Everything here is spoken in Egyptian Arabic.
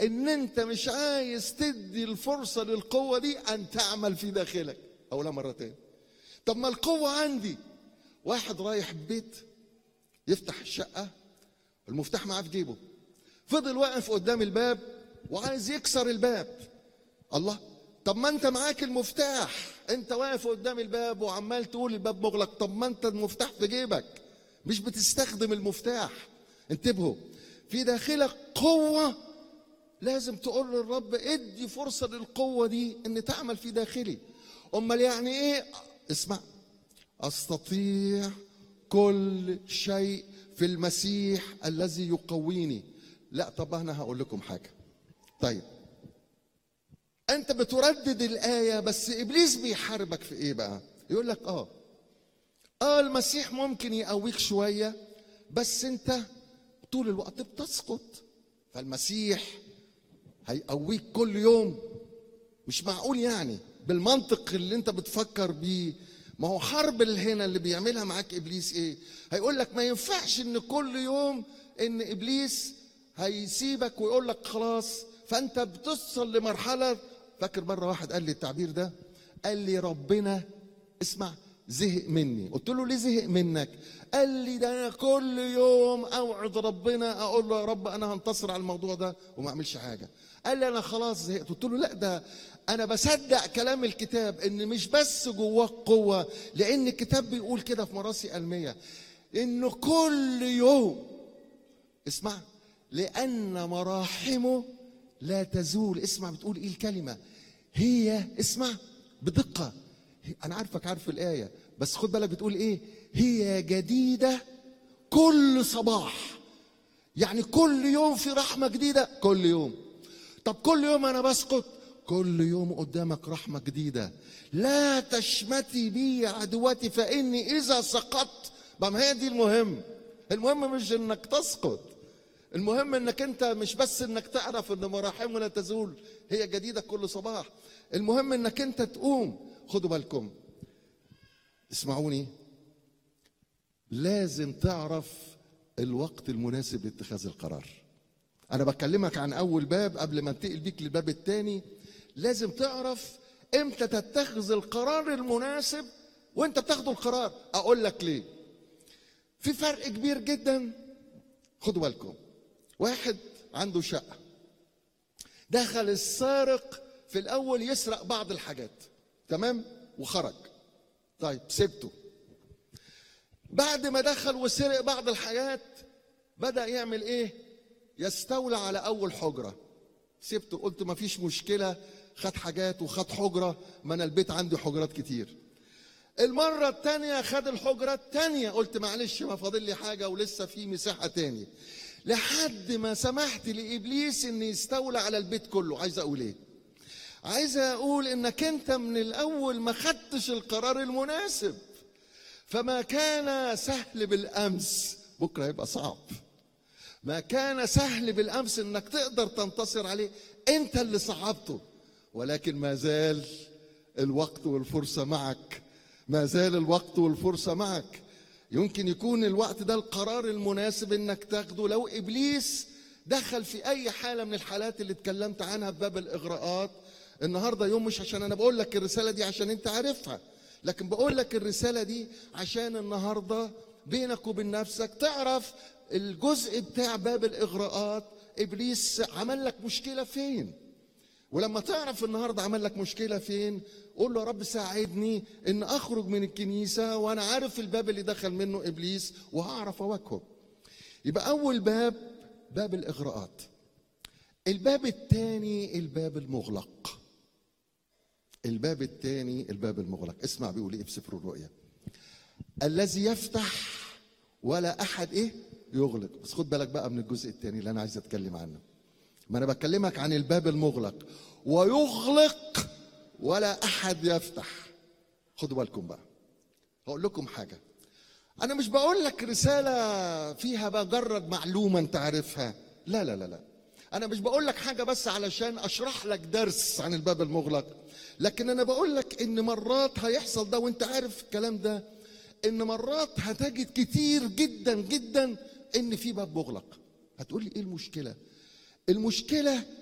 ان انت مش عايز تدي الفرصه للقوه دي ان تعمل في داخلك اقولها مره تاني طب ما القوه عندي واحد رايح بيت يفتح الشقه المفتاح معاه في جيبه فضل واقف قدام الباب وعايز يكسر الباب الله طب ما انت معاك المفتاح انت واقف قدام الباب وعمال تقول الباب مغلق طب ما انت المفتاح في جيبك مش بتستخدم المفتاح انتبهوا في داخلك قوة لازم تقول للرب ادي فرصة للقوة دي ان تعمل في داخلي امال يعني ايه اسمع استطيع كل شيء في المسيح الذي يقويني لا طب انا هقول لكم حاجة طيب انت بتردد الايه بس ابليس بيحاربك في ايه بقى يقول لك اه اه المسيح ممكن يقويك شويه بس انت طول الوقت بتسقط فالمسيح هيقويك كل يوم مش معقول يعني بالمنطق اللي انت بتفكر بيه ما هو حرب اللي هنا اللي بيعملها معاك ابليس ايه هيقول لك ما ينفعش ان كل يوم ان ابليس هيسيبك ويقول لك خلاص فانت بتصل لمرحله فاكر مره واحد قال لي التعبير ده قال لي ربنا اسمع زهق مني قلت له ليه زهق منك قال لي ده انا كل يوم اوعد ربنا اقول له يا رب انا هنتصر على الموضوع ده وما اعملش حاجه قال لي انا خلاص زهقت قلت له لا ده انا بصدق كلام الكتاب ان مش بس جواك قوه لان الكتاب بيقول كده في مراسي المية انه كل يوم اسمع لان مراحمه لا تزول اسمع بتقول ايه الكلمه هي اسمع بدقه انا عارفك عارف الايه بس خد بالك بتقول ايه هي جديده كل صباح يعني كل يوم في رحمه جديده كل يوم طب كل يوم انا بسقط كل يوم قدامك رحمه جديده لا تشمتي بي عدوتي فاني اذا سقطت ما هي دي المهم المهم مش انك تسقط المهم انك انت مش بس انك تعرف ان مراحمه لا تزول هي جديده كل صباح المهم انك انت تقوم خدوا بالكم اسمعوني لازم تعرف الوقت المناسب لاتخاذ القرار انا بكلمك عن اول باب قبل ما انتقل بيك للباب الثاني لازم تعرف امتى تتخذ القرار المناسب وانت بتاخد القرار اقول لك ليه في فرق كبير جدا خدوا بالكم واحد عنده شقه دخل السارق في الاول يسرق بعض الحاجات تمام وخرج طيب سبته بعد ما دخل وسرق بعض الحاجات بدا يعمل ايه يستولى على اول حجره سبته قلت ما فيش مشكله خد حاجات وخد حجره ما انا البيت عندي حجرات كتير المرة التانية خد الحجرة التانية قلت معلش ما فاضل لي حاجة ولسه في مساحة تاني لحد ما سمحت لإبليس إن يستولى على البيت كله عايز أقول إيه عايز أقول إنك أنت من الأول ما خدتش القرار المناسب فما كان سهل بالأمس بكرة هيبقى صعب ما كان سهل بالأمس إنك تقدر تنتصر عليه أنت اللي صعبته ولكن ما زال الوقت والفرصة معك ما زال الوقت والفرصة معك يمكن يكون الوقت ده القرار المناسب انك تاخده لو ابليس دخل في اي حالة من الحالات اللي اتكلمت عنها في باب الاغراءات النهاردة يوم مش عشان انا بقول لك الرسالة دي عشان انت عارفها لكن بقول لك الرسالة دي عشان النهاردة بينك وبين نفسك تعرف الجزء بتاع باب الاغراءات ابليس عمل لك مشكلة فين ولما تعرف النهارده عمل لك مشكله فين قول له يا رب ساعدني ان اخرج من الكنيسه وانا عارف الباب اللي دخل منه ابليس وهعرف اواجهه يبقى اول باب باب الاغراءات الباب الثاني الباب المغلق الباب الثاني الباب المغلق اسمع بيقول ايه في سفر الرؤيا الذي يفتح ولا احد ايه يغلق بس خد بالك بقى من الجزء الثاني اللي انا عايز اتكلم عنه ما انا بكلمك عن الباب المغلق ويغلق ولا احد يفتح خدوا بالكم بقى هقول لكم حاجه انا مش بقول لك رساله فيها مجرد معلومه انت عارفها لا لا لا لا انا مش بقول لك حاجه بس علشان اشرح لك درس عن الباب المغلق لكن انا بقول لك ان مرات هيحصل ده وانت عارف الكلام ده ان مرات هتجد كتير جدا جدا ان في باب مغلق هتقول لي ايه المشكله المشكله